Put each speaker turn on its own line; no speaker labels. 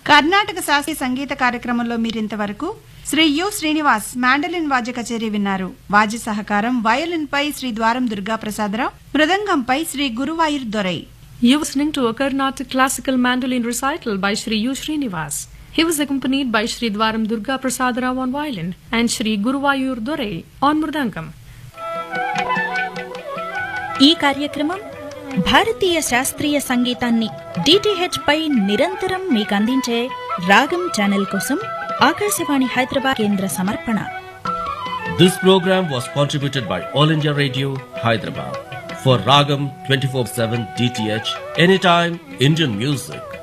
కర్ణాటక శాస్త్రీయ సంగీత కార్యక్రమంలో మీరింతవరకు శ్రీ యు శ్రీనివాస్ మాండలిన్ వాద్య కచేరీ విన్నారు వాద్య సహకారం వయలిన్ పై శ్రీ ద్వారం Durga Prasadarao మృదంగంపై Shri Guruvayur దొరై
You're listening to a Carnatic classical mandolin recital by Sri U. Srinivas. He was accompanied by Sri Dwaram Durga Prasadarao on violin and Sri Guruvayur Dore on mridangam.
ఈ కార్యక్రమం భారతీయ శాస్త్రీయ సంగీతాన్ని డిటిహెచ్ పై నిరంతరం మీకు అందించే రాగం ఛానల్ కోసం ఆకాశవాణి హైదరాబాద్ కేంద్ర సమర్పణ
This program was contributed by All India Radio, Hyderabad. For Ragam 24-7 DTH, anytime Indian music.